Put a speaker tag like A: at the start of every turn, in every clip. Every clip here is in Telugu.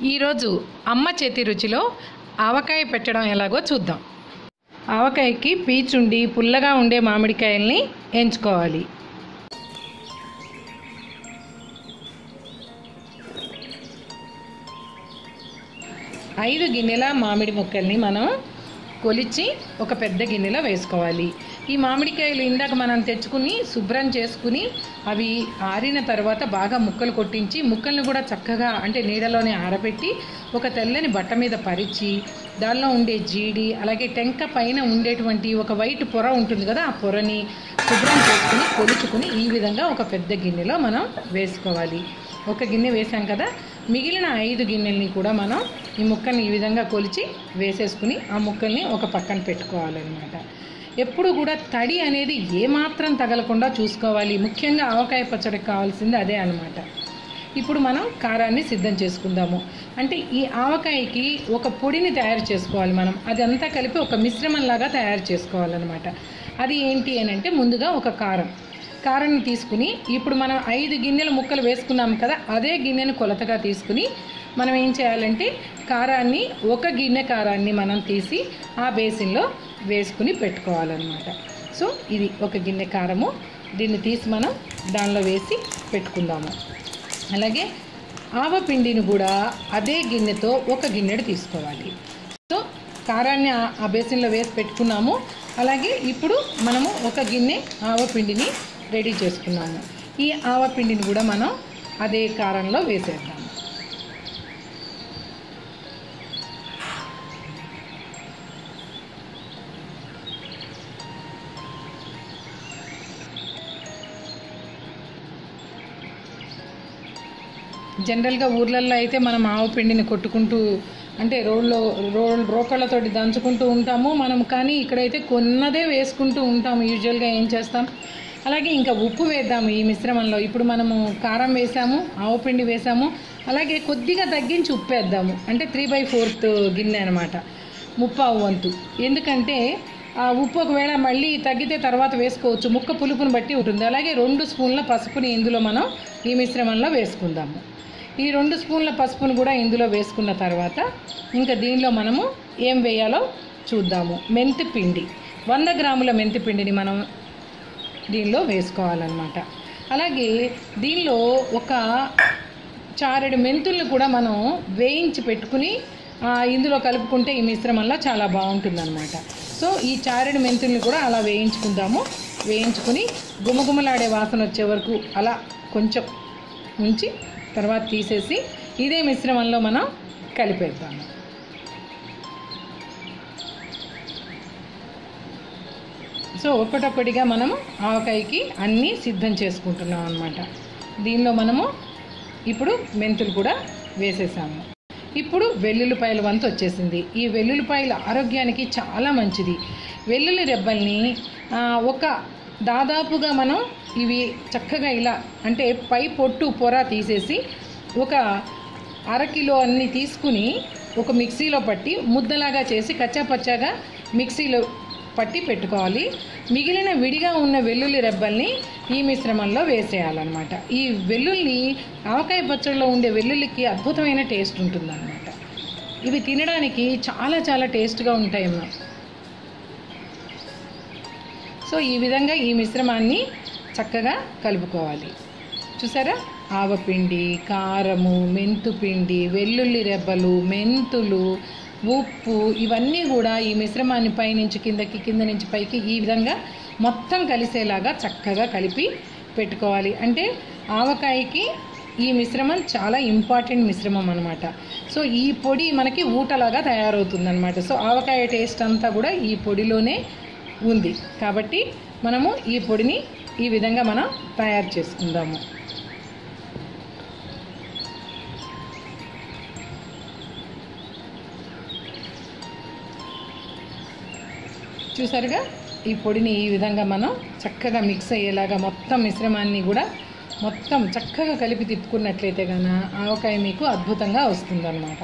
A: ఈరోజు అమ్మ చేతి రుచిలో ఆవకాయ పెట్టడం ఎలాగో చూద్దాం ఆవకాయకి పీచుండి పుల్లగా ఉండే మామిడికాయల్ని ఎంచుకోవాలి ఐదు గిన్నెల మామిడి ముక్కల్ని మనం కొలిచి ఒక పెద్ద గిన్నెలో వేసుకోవాలి ఈ మామిడికాయలు ఇందాక మనం తెచ్చుకుని శుభ్రం చేసుకుని అవి ఆరిన తర్వాత బాగా ముక్కలు కొట్టించి ముక్కల్ని కూడా చక్కగా అంటే నీడలోనే ఆరబెట్టి ఒక తెల్లని బట్ట మీద పరిచి దానిలో ఉండే జీడి అలాగే టెంక పైన ఉండేటువంటి ఒక వైట్ పొర ఉంటుంది కదా ఆ పొరని శుభ్రం చేసుకుని కొలుచుకుని ఈ విధంగా ఒక పెద్ద గిన్నెలో మనం వేసుకోవాలి ఒక గిన్నె వేసాం కదా మిగిలిన ఐదు గిన్నెల్ని కూడా మనం ఈ ముక్కల్ని ఈ విధంగా కొలిచి వేసేసుకుని ఆ ముక్కల్ని ఒక పక్కన పెట్టుకోవాలన్నమాట ఎప్పుడు కూడా తడి అనేది ఏమాత్రం తగలకుండా చూసుకోవాలి ముఖ్యంగా ఆవకాయ పచ్చడికి కావాల్సింది అదే అన్నమాట ఇప్పుడు మనం కారాన్ని సిద్ధం చేసుకుందాము అంటే ఈ ఆవకాయకి ఒక పొడిని తయారు చేసుకోవాలి మనం అదంతా కలిపి ఒక మిశ్రమంలాగా తయారు చేసుకోవాలన్నమాట అది ఏంటి అని అంటే ముందుగా ఒక కారం కారాన్ని తీసుకుని ఇప్పుడు మనం ఐదు గిన్నెల ముక్కలు వేసుకున్నాం కదా అదే గిన్నెను కొలతగా తీసుకుని మనం ఏం చేయాలంటే కారాన్ని ఒక గిన్నె కారాన్ని మనం తీసి ఆ బేసిన్లో వేసుకుని పెట్టుకోవాలన్నమాట సో ఇది ఒక గిన్నె కారము దీన్ని తీసి మనం దానిలో వేసి పెట్టుకుందాము అలాగే ఆవపిండిని కూడా అదే గిన్నెతో ఒక గిన్నెడు తీసుకోవాలి సో కారాన్ని ఆ- ఆ బేసిన్లో వేసి పెట్టుకున్నాము అలాగే ఇప్పుడు మనము ఒక గిన్నె ఆవపిండిని రెడీ చేసుకున్నాము ఈ ఆవపిండిని కూడా మనం అదే కారంలో వేసేద్దాము జనరల్గా ఊర్లలో అయితే మనం ఆవు పిండిని కొట్టుకుంటూ అంటే రోడ్లో రో రోకళ్ళతోటి దంచుకుంటూ ఉంటాము మనం కానీ ఇక్కడైతే కొన్నదే వేసుకుంటూ ఉంటాము యూజువల్గా ఏం చేస్తాం అలాగే ఇంకా ఉప్పు వేద్దాము ఈ మిశ్రమంలో ఇప్పుడు మనము కారం వేసాము ఆవు పిండి వేసాము అలాగే కొద్దిగా తగ్గించి ఉప్పు వేద్దాము అంటే త్రీ బై ఫోర్త్ గిన్నె అనమాట ముప్పావు వంతు ఎందుకంటే ఆ ఉప్పు ఒకవేళ మళ్ళీ తగ్గితే తర్వాత వేసుకోవచ్చు ముక్క పులుపుని బట్టి ఉంటుంది అలాగే రెండు స్పూన్ల పసుపుని ఇందులో మనం ఈ మిశ్రమంలో వేసుకుందాము ఈ రెండు స్పూన్ల పసుపును కూడా ఇందులో వేసుకున్న తర్వాత ఇంకా దీనిలో మనము ఏం వేయాలో చూద్దాము మెంతి పిండి వంద గ్రాముల మెంతి పిండిని మనం దీనిలో వేసుకోవాలన్నమాట అలాగే దీనిలో ఒక చారెడు మెంతుల్ని కూడా మనం వేయించి పెట్టుకుని ఆ, ఇందులో కలుపుకుంటే ఈ మిశ్రమంలో చాలా బాగుంటుందన్నమాట సో ఈ చారెడు మెంతుల్ని కూడా అలా వేయించుకుందాము వేయించుకుని గుమగుమలాడే వాసన వచ్చే వరకు అలా కొంచెం ఉంచి తర్వాత తీసేసి ఇదే మిశ్రమంలో మనం కలిపేద్దాము సో ఒక్కటొక్కటిగా మనము ఆవకాయకి అన్నీ సిద్ధం చేసుకుంటున్నాం అనమాట దీనిలో మనము ఇప్పుడు మెంతులు కూడా వేసేసాము ఇప్పుడు వెల్లుల్లిపాయల వంతు వచ్చేసింది ఈ వెల్లుల్లిపాయలు ఆరోగ్యానికి చాలా మంచిది వెల్లుల్లి రెబ్బల్ని ఆ, ఒక దాదాపుగా మనం ఇవి చక్కగా ఇలా అంటే పై పొట్టు పొర తీసేసి ఒక అరకిలో అన్ని తీసుకుని ఒక మిక్సీలో పట్టి ముద్దలాగా చేసి కచ్చాపచ్చాగా మిక్సీలో పట్టి పెట్టుకోవాలి మిగిలిన విడిగా ఉన్న వెల్లుల్లి రెబ్బల్ని ఈ మిశ్రమంలో వేసేయాలన్నమాట ఈ వెల్లుల్లి ఆవకాయ పచ్చడిలో ఉండే వెల్లుల్లికి అద్భుతమైన టేస్ట్ ఉంటుందన్నమాట ఇవి తినడానికి చాలా చాలా టేస్ట్గా ఉంటాయమ్మా సో ఈ విధంగా ఈ మిశ్రమాన్ని చక్కగా కలుపుకోవాలి చూసారా ఆవపిండి కారము మెంతుపిండి వెల్లుల్లి రెబ్బలు మెంతులు ఉప్పు ఇవన్నీ కూడా ఈ మిశ్రమాన్ని పైనుంచి కిందకి కింద నుంచి పైకి ఈ విధంగా మొత్తం కలిసేలాగా చక్కగా కలిపి పెట్టుకోవాలి అంటే ఆవకాయకి ఈ మిశ్రమం చాలా ఇంపార్టెంట్ మిశ్రమం అనమాట సో ఈ పొడి మనకి ఊటలాగా తయారవుతుంది అనమాట సో ఆవకాయ టేస్ట్ అంతా కూడా ఈ పొడిలోనే ఉంది కాబట్టి మనము ఈ పొడిని ఈ విధంగా మనం తయారు చేసుకుందాము చూసారుగా ఈ పొడిని ఈ విధంగా మనం చక్కగా మిక్స్ అయ్యేలాగా మొత్తం మిశ్రమాన్ని కూడా మొత్తం చక్కగా కలిపి తిప్పుకున్నట్లయితే కనుక ఆవకాయ మీకు అద్భుతంగా వస్తుందన్నమాట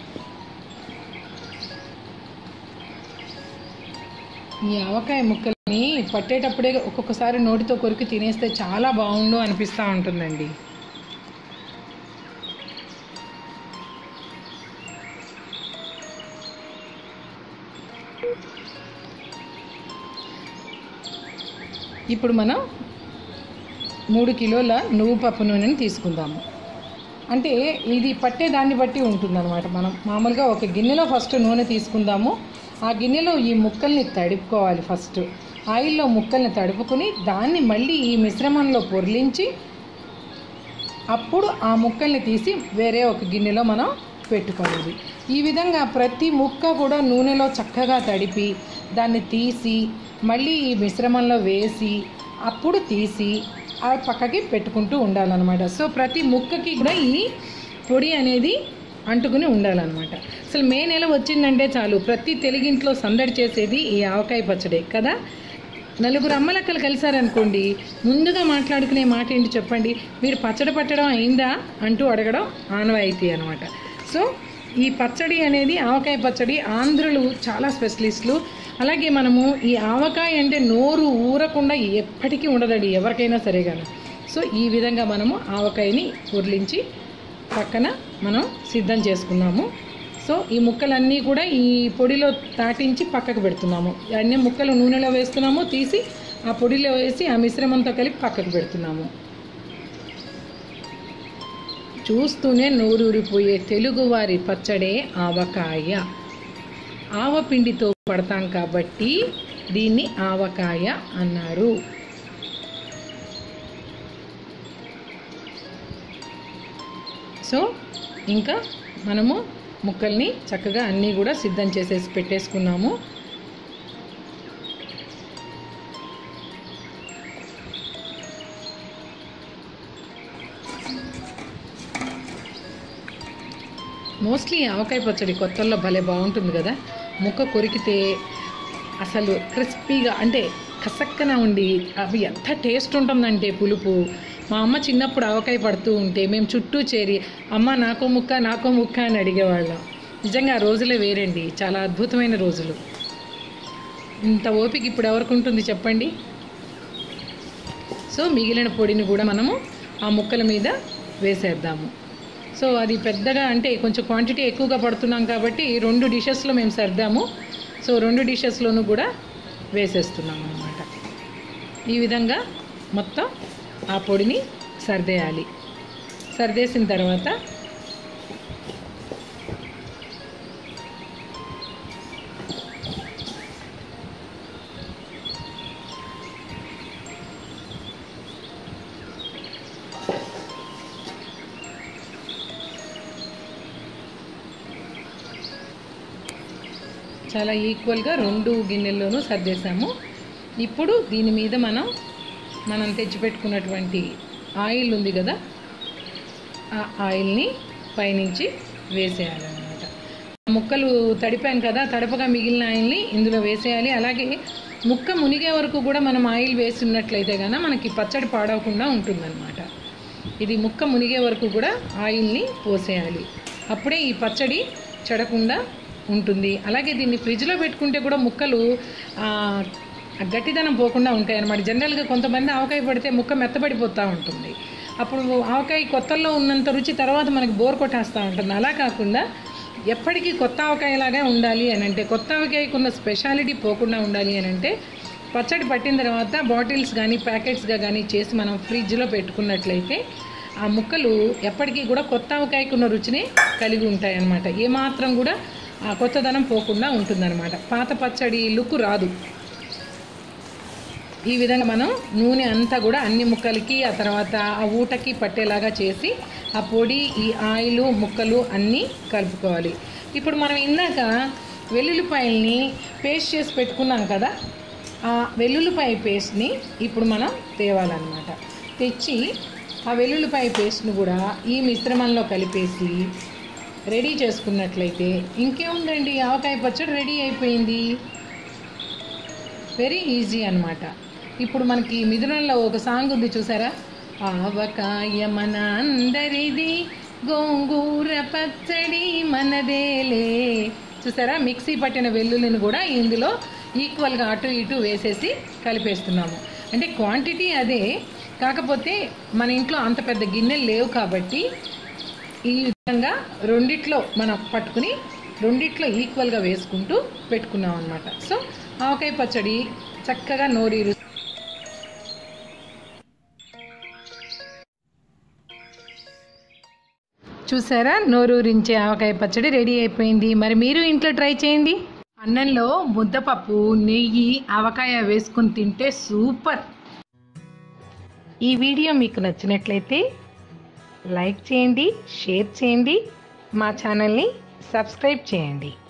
A: ఈ ఆవకాయ ముక్కల్ని ఈ పట్టేటప్పుడే ఒక్కొక్కసారి నోటితో కొరికి తినేస్తే చాలా బాగుండు అనిపిస్తూ ఉంటుందండి ఇప్పుడు మనం మూడు కిలోల నువ్వు పప్పు నూనెని తీసుకుందాము అంటే ఇది పట్టే దాన్ని బట్టి ఉంటుందన్నమాట మనం మామూలుగా ఒక గిన్నెలో ఫస్ట్ నూనె తీసుకుందాము ఆ గిన్నెలో ఈ ముక్కల్ని తడుపుకోవాలి ఫస్ట్ ఆయిల్లో ముక్కల్ని తడుపుకొని దాన్ని మళ్ళీ ఈ మిశ్రమంలో పొర్లించి అప్పుడు ఆ ముక్కల్ని తీసి వేరే ఒక గిన్నెలో మనం పెట్టుకోవాలి ఈ విధంగా ప్రతి ముక్క కూడా నూనెలో చక్కగా తడిపి దాన్ని తీసి మళ్ళీ ఈ మిశ్రమంలో వేసి అప్పుడు తీసి ఆ పక్కకి పెట్టుకుంటూ ఉండాలన్నమాట సో ప్రతి ముక్కకి కూడా ఈ పొడి అనేది అంటుకుని ఉండాలన్నమాట అసలు మే నెల వచ్చిందంటే చాలు ప్రతి తెలుగింట్లో సందడి చేసేది ఈ ఆవకాయ పచ్చడే కదా నలుగురు అమ్మలక్కలు కలిశారనుకోండి ముందుగా మాట్లాడుకునే మాట ఏంటి చెప్పండి మీరు పచ్చడి పట్టడం అయిందా అంటూ అడగడం ఆనవాయితీ అనమాట సో ఈ పచ్చడి అనేది ఆవకాయ పచ్చడి ఆంధ్రులు చాలా స్పెషలిస్టులు అలాగే మనము ఈ ఆవకాయ అంటే నోరు ఊరకుండా ఎప్పటికీ ఉండదండి ఎవరికైనా సరే కానీ సో ఈ విధంగా మనము ఆవకాయని ఉర్లించి పక్కన మనం సిద్ధం చేసుకున్నాము సో ఈ ముక్కలన్నీ కూడా ఈ పొడిలో తాటించి పక్కకు పెడుతున్నాము అన్ని ముక్కలు నూనెలో వేస్తున్నాము తీసి ఆ పొడిలో వేసి ఆ మిశ్రమంతో కలిపి పక్కకు పెడుతున్నాము చూస్తూనే నోరూరిపోయే తెలుగువారి పచ్చడే ఆవకాయ ఆవపిండితో పడతాం కాబట్టి దీన్ని ఆవకాయ అన్నారు సో ఇంకా మనము ముక్కల్ని చక్కగా అన్నీ కూడా సిద్ధం చేసేసి పెట్టేసుకున్నాము మోస్ట్లీ ఆవకాయ పచ్చడి కొత్తల్లో భలే బాగుంటుంది కదా ముక్క కొరికితే అసలు క్రిస్పీగా అంటే కసక్కన ఉండి అవి ఎంత టేస్ట్ ఉంటుందంటే పులుపు మా అమ్మ చిన్నప్పుడు ఆవకాయ పడుతూ ఉంటే మేము చుట్టూ చేరి అమ్మ నాకో ముక్క నాకో ముక్క అని అడిగేవాళ్ళం నిజంగా ఆ రోజులే వేరండి చాలా అద్భుతమైన రోజులు ఇంత ఓపిక ఇప్పుడు ఎవరికి ఉంటుంది చెప్పండి సో మిగిలిన పొడిని కూడా మనము ఆ ముక్కల మీద వేసేద్దాము సో అది పెద్దగా అంటే కొంచెం క్వాంటిటీ ఎక్కువగా పడుతున్నాం కాబట్టి రెండు డిషెస్లో మేము సర్దాము సో రెండు డిషెస్లోనూ కూడా వేసేస్తున్నాం అన్నమాట ఈ విధంగా మొత్తం ఆ పొడిని సర్దేయాలి సర్దేసిన తర్వాత చాలా ఈక్వల్గా రెండు గిన్నెల్లోనూ సర్దేశాము ఇప్పుడు దీని మీద మనం మనం తెచ్చిపెట్టుకున్నటువంటి ఆయిల్ ఉంది కదా ఆ ఆయిల్ని పైనుంచి వేసేయాలన్నమాట ముక్కలు తడిపాం కదా తడపగా మిగిలిన ఆయిల్ని ఇందులో వేసేయాలి అలాగే ముక్క మునిగే వరకు కూడా మనం ఆయిల్ వేసినట్లయితే కనుక మనకి పచ్చడి పాడవకుండా ఉంటుందన్నమాట ఇది ముక్క మునిగే వరకు కూడా ఆయిల్ని పోసేయాలి అప్పుడే ఈ పచ్చడి చెడకుండా ఉంటుంది అలాగే దీన్ని ఫ్రిడ్జ్లో పెట్టుకుంటే కూడా ముక్కలు ఆ, ఆ గట్టిదనం పోకుండా ఉంటాయి అన్నమాట జనరల్గా కొంతమంది ఆవకాయ పడితే ముక్క మెత్తబడిపోతూ ఉంటుంది అప్పుడు ఆవకాయ కొత్తల్లో ఉన్నంత రుచి తర్వాత మనకి బోర్ కొట్టేస్తూ ఉంటుంది అలా కాకుండా ఎప్పటికీ కొత్త ఆవకాయలాగా ఉండాలి అని అంటే కొత్త ఆవకాయకు ఉన్న స్పెషాలిటీ పోకుండా ఉండాలి అని అంటే పచ్చడి పట్టిన తర్వాత బాటిల్స్ కానీ ప్యాకెట్స్గా కానీ చేసి మనం ఫ్రిడ్జ్లో పెట్టుకున్నట్లయితే ఆ ముక్కలు ఎప్పటికీ కూడా కొత్త ఆవకాయకు ఉన్న రుచిని కలిగి ఉంటాయి అన్నమాట ఏమాత్రం కూడా ఆ కొత్తదనం పోకుండా ఉంటుందన్నమాట పాత పచ్చడి లుక్ రాదు ఈ విధంగా మనం నూనె అంతా కూడా అన్ని ముక్కలకి ఆ తర్వాత ఆ ఊటకి పట్టేలాగా చేసి ఆ పొడి ఈ ఆయిల్ ముక్కలు అన్నీ కలుపుకోవాలి ఇప్పుడు మనం ఇందాక వెల్లుల్లిపాయల్ని పేస్ట్ చేసి పెట్టుకున్నాం కదా ఆ వెల్లుల్లిపాయ పేస్ట్ని ఇప్పుడు మనం తేవాలన్నమాట తెచ్చి ఆ వెల్లుల్లిపాయ పేస్ట్ను కూడా ఈ మిశ్రమంలో కలిపేసి రెడీ చేసుకున్నట్లయితే ఇంకేముందండి ఆవకాయ పచ్చడి రెడీ అయిపోయింది వెరీ ఈజీ అన్నమాట ఇప్పుడు మనకి మిథునంలో ఒక సాంగ్ ఉంది చూసారా ఆవకాయ మన అందరిది గోంగూర పచ్చడి మనదేలే చూసారా మిక్సీ పట్టిన వెల్లుల్లిని కూడా ఇందులో ఈక్వల్గా అటు ఇటు వేసేసి కలిపేస్తున్నాము అంటే క్వాంటిటీ అదే కాకపోతే మన ఇంట్లో అంత పెద్ద గిన్నెలు లేవు కాబట్టి ఈ విధంగా రెండిట్లో మనం పట్టుకుని రెండిట్లో ఈక్వల్గా వేసుకుంటూ పెట్టుకున్నాం అనమాట సో ఆవకాయ పచ్చడి చక్కగా నోరీరు చూసారా నోరూరించే ఆవకాయ పచ్చడి రెడీ అయిపోయింది మరి మీరు ఇంట్లో ట్రై చేయండి అన్నంలో ముద్దపప్పు నెయ్యి ఆవకాయ వేసుకుని తింటే సూపర్ ఈ వీడియో మీకు నచ్చినట్లయితే లైక్ చేయండి షేర్ చేయండి మా ఛానల్ని సబ్స్క్రైబ్ చేయండి